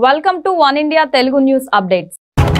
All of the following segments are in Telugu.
Welcome to One India Telugu news updates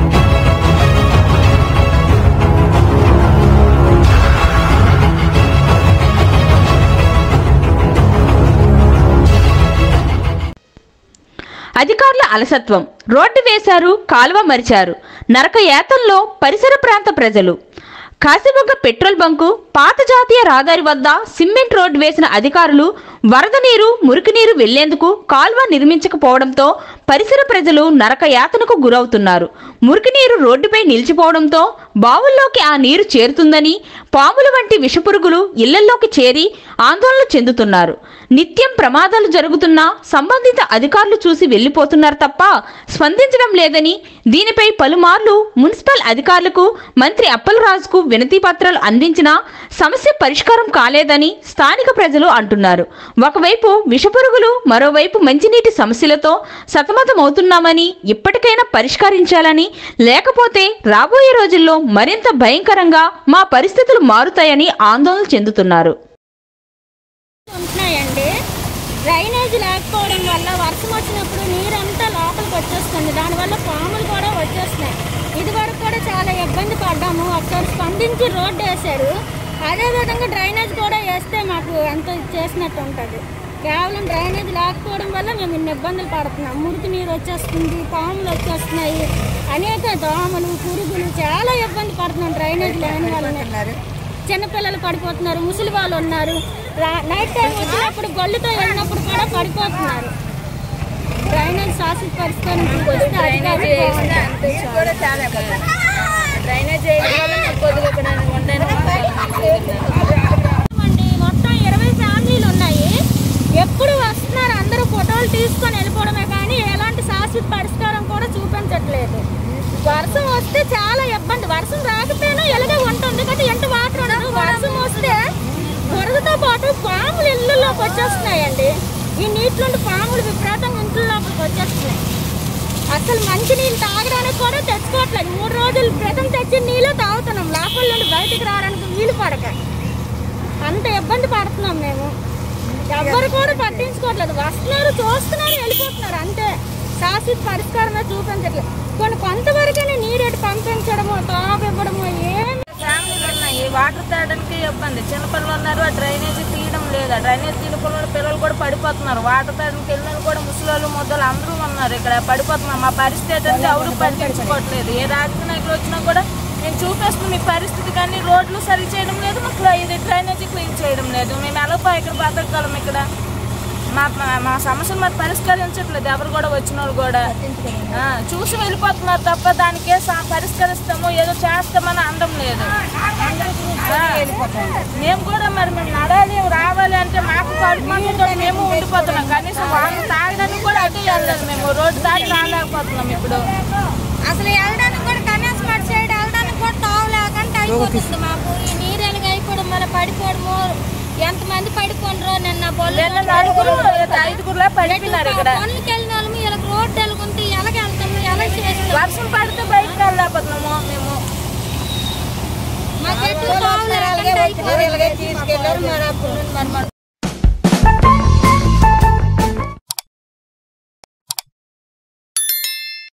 అధికారుల అలసత్వం రోడ్డు వేశారు కాలువ మరిచారు నరక యాతంలో పరిసర ప్రాంత ప్రజలు కాశీబుగ్గ పెట్రోల్ బంకు పాత జాతీయ రహదారి వద్ద సిమెంట్ రోడ్డు వేసిన అధికారులు వరద నీరు మురికి నీరు వెళ్లేందుకు కాల్వ నిర్మించకపోవడంతో పరిసర ప్రజలు నరక యాతనకు గురవుతున్నారు మురికి నీరు రోడ్డుపై నిలిచిపోవడంతో బావుల్లోకి ఆ నీరు చేరుతుందని పాముల వంటి విషపురుగులు ఇళ్లల్లోకి చేరి ఆందోళన చెందుతున్నారు నిత్యం ప్రమాదాలు జరుగుతున్నా సంబంధిత అధికారులు చూసి వెళ్లిపోతున్నారు తప్ప స్పందించడం లేదని దీనిపై పలుమార్లు మున్సిపల్ అధికారులకు మంత్రి అప్పలరాజుకు వినతి పత్రాలు అందించినా సమస్య పరిష్కారం కాలేదని స్థానిక ప్రజలు అంటున్నారు ఒకవైపు విషపురుగులు మరోవైపు మంచినీటి సమస్యలతో సతమతమవుతున్నామని ఇప్పటికైనా పరిష్కరించాలని లేకపోతే రాబోయే రోజుల్లో మరింత భయంకరంగా మా పరిస్థితులు మారుతాయని ఆందోళన చెందుతున్నారు ఉంటున్నాయండి డ్రైనేజ్ లేకపోవడం వల్ల వర్షం వచ్చినప్పుడు నీరంతా లోపలికి వచ్చేస్తుంది దానివల్ల పాములు కూడా వచ్చేస్తున్నాయి ఇది వరకు కూడా చాలా ఇబ్బంది పడ్డాము ఒకసారి స్పందించి రోడ్డు వేశారు అదేవిధంగా డ్రైనేజ్ కూడా వేస్తే మాకు ఎంతో చేసినట్టు ఉంటుంది కేవలం డ్రైనేజ్ లేకపోవడం వల్ల మేము ఇన్ని ఇబ్బందులు పడుతున్నాం మురికి నీరు వచ్చేస్తుంది పాములు వచ్చేస్తున్నాయి అనేక దోమలు పురుగులు చాలా ఇబ్బంది పడుతున్నాం డ్రైనేజ్ లేని వల్ల చిన్నపిల్లలు పడిపోతున్నారు ముసలి వాళ్ళు ఉన్నారు రా- నైట్ టైం వచ్చినప్పుడు గొల్లుతో వెళ్ళినప్పుడు కూడా పడిపోతున్నారు డ్రైనేజ్ శాశ్వత పరిష్కారం చూపిస్తే అధికారులు బాగుంటారు. డ్రైనేజ్ చేయడం వల్ల నాకు కొద్దిగా ఇక్కడ ఉండడానికి అండి మొత్తం ఇరవై ఫ్యామిలీలు ఉన్నాయి ఎప్పుడు వస్తున్నారు అందరూ ఫోటోలు తీసుకొని వెళ్ళిపోవడమే కానీ ఎలాంటి శాశ్వత పరిష్కారం కూడా చూపించట్లేదు వర్షం వస్తే చాలా ఇబ్బంది వర్షం రాకపోయినా ఎలాగే ఉంటుంది కానీ ఎంత వాటర్ ఉండదు వర్షం వస్తే వరదతో పాటు పాములు ఇళ్ళలోకి వచ్చేస్తున్నాయండి ఈ నీటిలోండి పాములు విపరీతంగా ఇంట్లో లోపలికి వచ్చేస్తున్నాయి అసలు మంచి నీళ్ళు తాగడానికి కూడా తెచ్చుకోవట్లేదు మూడు రోజులు క్రితం తెచ్చిన నీళ్ళు తాగుతున్నాం లోపల నుండి బయటికి రావడానికి వీలు పడక అంత ఇబ్బంది పడుతున్నాం మేము ఎవ్వరు కూడా పట్టించుకోవట్లేదు వస్తున్నారు చూస్తున్నారు వెళ్ళిపోతున్నారు అంతే శాశ్వత పరిష్కారమే చూపించట్లేదు కొన్ని కొంతవరకైనా నీరెట్ పంపించడము తాగు ఇవ్వడము ఏం ఫ్యామిలీలు ఉన్నాయి వాటర్ తాగడానికి ఇబ్బంది చిన్నపిల్లలు ఉన్నారు ఆ డ్రైనేజ్ తీయడం లేదు ఆ డ్రైనేజ్ తీయకుండా పిల్లలు కూడా పడిపోతున్నారు వాటర్ తాగడానికి వెళ్ళిన కూడా ముసలోళ్ళు ముద్దలు అందరూ ఉన్నారు ఇక్కడ పడిపోతున్నాం మా పరిస్థితి అంటే ఎవరు పట్టించుకోవట్లేదు ఏ రాజకీయ నాయకులు వచ్చినా కూడా నేను చూపిస్తున్నాం మీ పరిస్థితి కానీ రోడ్లు సరి చేయడం లేదు మాకు ఇది డ్రైనేజ్ క్లీన్ చేయడం లేదు మేము ఎలా ఇక్కడ బతకగలం ఇక్కడ మా మా- మా సమస్యను మరి పరిష్కరించట్లేదు ఎవరు కూడా వచ్చిన వాళ్ళు కూడా ఆ, చూసి వెళ్ళిపోతున్నారు తప్ప దానికే సా- పరిష్కరిస్తాము ఏదో చేస్తామని అనడం లేదు ఆ, మేము కూడా మరి మేము నడాలి రావాలి అంటే మాకు పడిపోతుందో మేము ఉండిపోతున్నాం కనీసం వాళ్ళు తాగడానికి కూడా అటు వెళ్ళలేదు మేము రోడ్డు దాటి రాలేకపోతున్నాం ఇప్పుడు అసలు వెళ్ళడానికి కూడా కన్యాస్ పడి సైడ్ వెళ్ళడానికి కూడా తావు లేకుండా అయిపోతుంది మాకు ఈ నీరు ఎలాగ అయిపోవడం వల్ల పడిపోవడము ఎంతమంది పడిపోనరో నిన్న నిన్న నలుగురు ఐదుగురులా పడిపోయినారు ఇక్కడ పనులకి వెళ్ళిన వాళ్ళము ఇలా రోడ్డు వెళ్ళకుంటే ఎలాగ వెళ్తాము ఎలా చేస్తాము వర్షం పడితే బయటకు వెళ్ళలేకపోతున్నాము మేము మాకు ఎటు తావు లేకుండా అయిపోయింది.